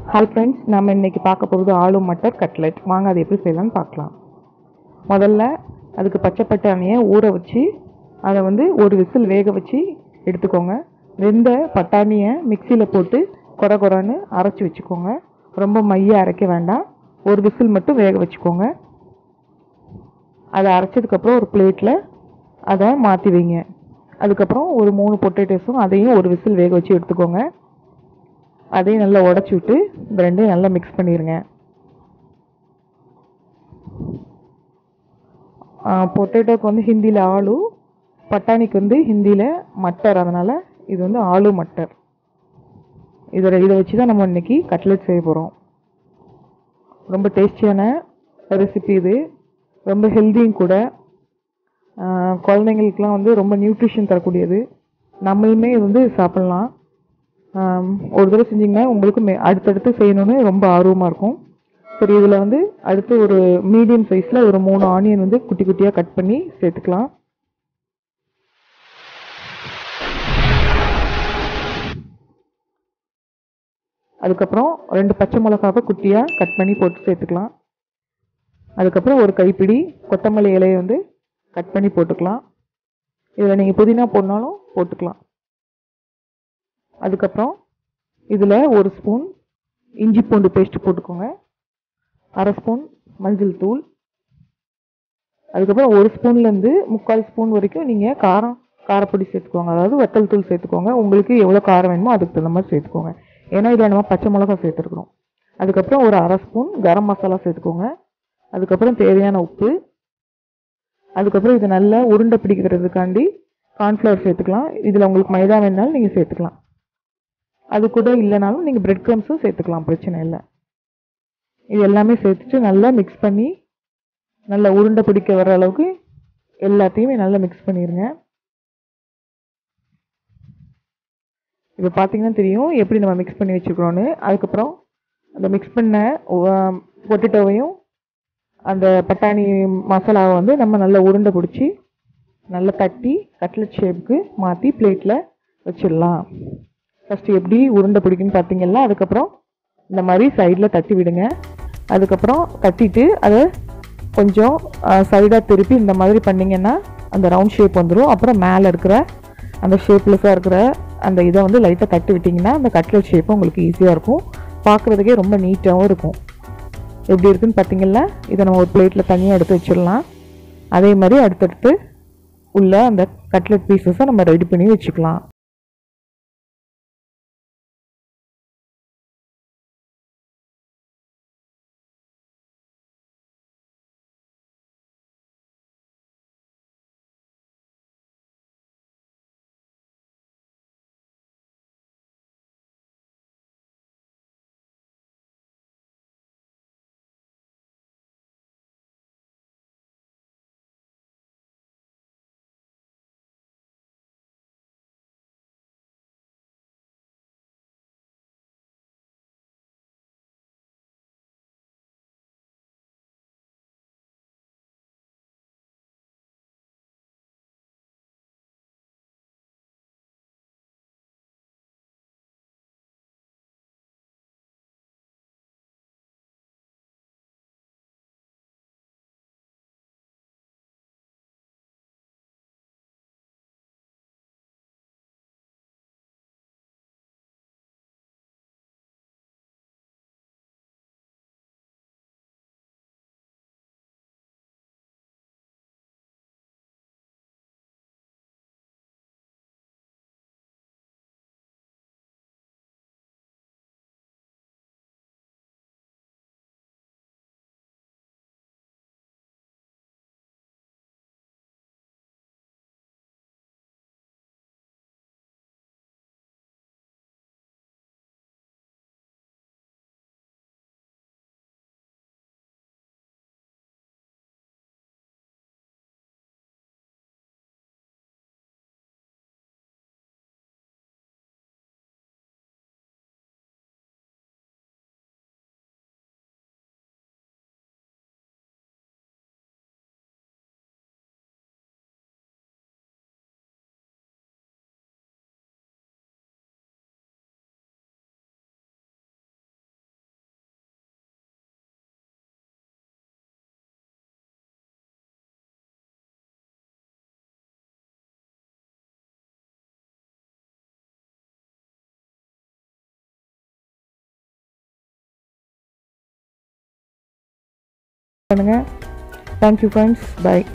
hi friends நம்ம இன்னைக்கு பார்க்க போகிறது ஆலு மட்டர் கட்லெட் வாங்க அது எப்படி செய்யலாம்னு பார்க்கலாம் முதல்ல அதுக்கு பச்சை பட்டாணியை ஊற வச்சு அதை வந்து ஒரு விசில் வேக வச்சு எடுத்துக்கோங்க வெந்த பட்டாணியை மிக்சியில் போட்டு கொர கொரன்னு அரைச்சி வச்சுக்கோங்க ரொம்ப மைய அரைக்க வேண்டாம் ஒரு விசில் மட்டும் வேக வச்சுக்கோங்க அதை அரைச்சதுக்கப்புறம் ஒரு பிளேட்டில் அதை மாற்றி வைங்க அதுக்கப்புறம் ஒரு மூணு பொட்டேட்டோஸும் அதையும் ஒரு விசில் வேக வச்சு எடுத்துக்கோங்க அதையும் நல்லா உடச்சி விட்டு இந்த ரெண்டையும் நல்லா மிக்ஸ் பண்ணிடுங்க பொட்டேட்டோக்கு வந்து ஹிந்தியில் ஆலு பட்டாணிக்கு வந்து ஹிந்தியில் மட்டர் அதனால் இது வந்து ஆலு மட்டர் இதோட இதை வச்சு தான் நம்ம இன்னைக்கு கட்லெட் செய்ய போகிறோம் ரொம்ப டேஸ்டியான ரெசிபி இது ரொம்ப ஹெல்த்தியும் கூட ஆஹ் குழந்தைங்களுக்குலாம் வந்து ரொம்ப நியூட்ரிஷன் தரக்கூடியது நம்மளுமே இது வந்து சாப்பிட்லாம் ஆம், ஒரு தடவை செஞ்சிங்கன்னா உங்களுக்கு மே அடுத்தடுத்து செய்யணும்னு ரொம்ப ஆர்வமாக இருக்கும் சரி இதில் வந்து அடுத்து ஒரு மீடியம் சைஸில் ஒரு மூணு ஆனியன் வந்து குட்டி குட்டியாக கட் பண்ணி சேர்த்துக்கலாம் அதுக்கப்புறம் ரெண்டு பச்சை மிளகாவை குட்டியாக கட் பண்ணி போட்டு சேர்த்துக்கலாம் அதுக்கப்புறம் ஒரு கைப்பிடி கொத்தமல்லி இலையை வந்து கட் பண்ணி போட்டுக்கலாம் இதில் நீங்கள் புதினா போடனாலும் போட்டுக்கலாம் அதுக்கப்புறம் இதில் ஒரு ஸ்பூன் இஞ்சி பூண்டு பேஸ்ட் போட்டுக்கோங்க அரை ஸ்பூன் மஞ்சள் தூள் அதுக்கப்புறம் ஒரு ஸ்பூன்லேருந்து முக்கால் ஸ்பூன் வரைக்கும் நீங்கள் காரம் காரப்பொடி சேர்த்துக்கோங்க அதாவது வத்தல் தூள் சேர்த்துக்கோங்க உங்களுக்கு எவ்வளோ காரம் வேணுமோ அதுக்கு தகுந்த மாதிரி சேர்த்துக்கோங்க ஏன்னா இதில் நம்ம பச்சை மிளகா சேர்த்துருக்குறோம் அதுக்கப்புறம் ஒரு அரை ஸ்பூன் கரம் மசாலா சேர்த்துக்கோங்க அதுக்கப்புறம் தேவையான உப்பு அதுக்கப்புறம் இது நல்லா உருண்டை பிடிக்கிறதுக்காண்டி கார்ன்ஃப்ளவர் சேர்த்துக்கலாம் இதில் உங்களுக்கு மைதா வேணாலும் நீங்கள் சேர்த்துக்கலாம் அது கூட இல்லைனாலும் நீங்கள் பிரெட் க்ரம்ஸும் சேர்த்துக்கலாம் பிரச்சனை இல்லை இது எல்லாமே சேர்த்துட்டு நல்லா மிக்ஸ் பண்ணி நல்லா உருண்டை பிடிக்க வர அளவுக்கு எல்லாத்தையுமே நல்லா மிக்ஸ் பண்ணிடுங்க இப்போ பார்த்தீங்கன்னா தெரியும் எப்படி நம்ம மிக்ஸ் பண்ணி வச்சுருக்கிறோன்னு அதுக்கப்புறம் அந்த மிக்ஸ் பண்ண பொட்டேட்டோவையும் அந்த பட்டாணி மசாலாவை வந்து நம்ம நல்லா உருண்டை பிடிச்சி நல்லா தட்டி கட்லெட் ஷேப்புக்கு மாற்றி பிளேட்டில் வச்சிடலாம் ஃபஸ்ட்டு எப்படி உருண்டை பிடிக்குன்னு பார்த்தீங்கன்னா அதுக்கப்புறம் இந்த மாதிரி சைடில் தட்டி விடுங்க அதுக்கப்புறம் தட்டிட்டு அதை கொஞ்சம் சைடாக திருப்பி இந்த மாதிரி பண்ணிங்கன்னா அந்த ரவுண்ட் ஷேப் வந்துடும் அப்புறம் மேலே இருக்கிற அந்த ஷேப்லெஸ்ஸாக இருக்கிற அந்த இதை வந்து லைட்டாக தட்டி விட்டிங்கன்னா அந்த கட்லெட் ஷேப்பும் உங்களுக்கு ஈஸியாக இருக்கும் பார்க்குறதுக்கே ரொம்ப நீட்டாகவும் இருக்கும் எப்படி இருக்குன்னு பார்த்தீங்கன்னா இதை நம்ம ஒரு பிளேட்டில் தனியாக எடுத்து வச்சிடலாம் அதே மாதிரி அடுத்தடுத்து உள்ள அந்த கட்லெட் பீசஸை நம்ம ரெடி பண்ணி வச்சுக்கலாம் பண்ணுங்கள் தேங்க்யூ ஃப்ரெண்ட்ஸ் பை